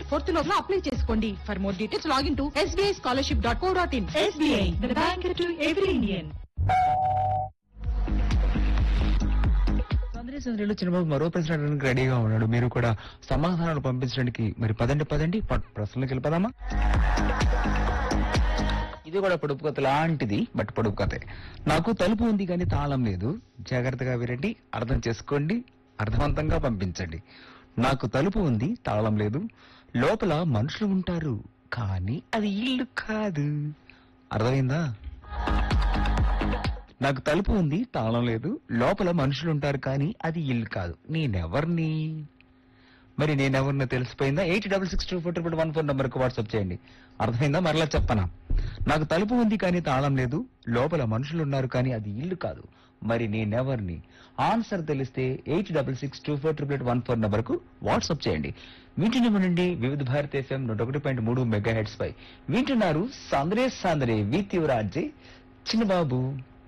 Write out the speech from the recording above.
Fourth లోపల apply చేసుకోండి for more details login to SBI scholarship dot co dot in SBI, the bank to every Indian. సందడి సందడిలో చిన్నబాబు మరో ప్రశ్న అడగడానికి రెడీగా ఉన్నాడు మీరు కూడా సమాధానాలు పంపించడానికి మరి పదండి పదండి ప- ప్రశ్నలకు వెళ్ళిపోదామా ఇది కూడా పొడుపు కథ లాంటిది బట్ పొడుపు కథే నాకు తలుపు ఉంది కానీ తాళం లేదు జాగ్రత్తగా వినండి అర్థం చేసుకోండి అర్థవంతంగా పంపించండి నాకు తలుపు ఉంది తాళం లేదు లోపల మనుషులు ఉంటారు కానీ అది ఇల్లు కాదు అర్థమైందా నాకు తలుపు ఉంది తాళం లేదు లోపల మనుషులు ఉంటారు కానీ అది ఇల్లు కాదు నేనెవర్ని మరి నేనెవరినో తెలిసిపోయిందా eight double six two four triple one four నంబర్కి వాట్సాప్ చేయండి అర్థమైందా మరలా చెప్పనా నాకు తలుపు ఉంది కానీ తాళం లేదు లోపల మనుషులు ఉన్నారు కానీ అది ఇల్లు కాదు మరి నేనెవరిని ఆన్సర్ తెలిస్తే eight double six two four triple one four నంబర్కు వాట్సాప్ చేయండి వింటున్నామనండి వివిధ భారత ఎఫ్ఎం నూట ఒకటి పాయింట్ మూడు మెగా హెడ్స్ పై వింటున్నారు సందరే సందరే వి తీవ్రాజే చిన్నబాబు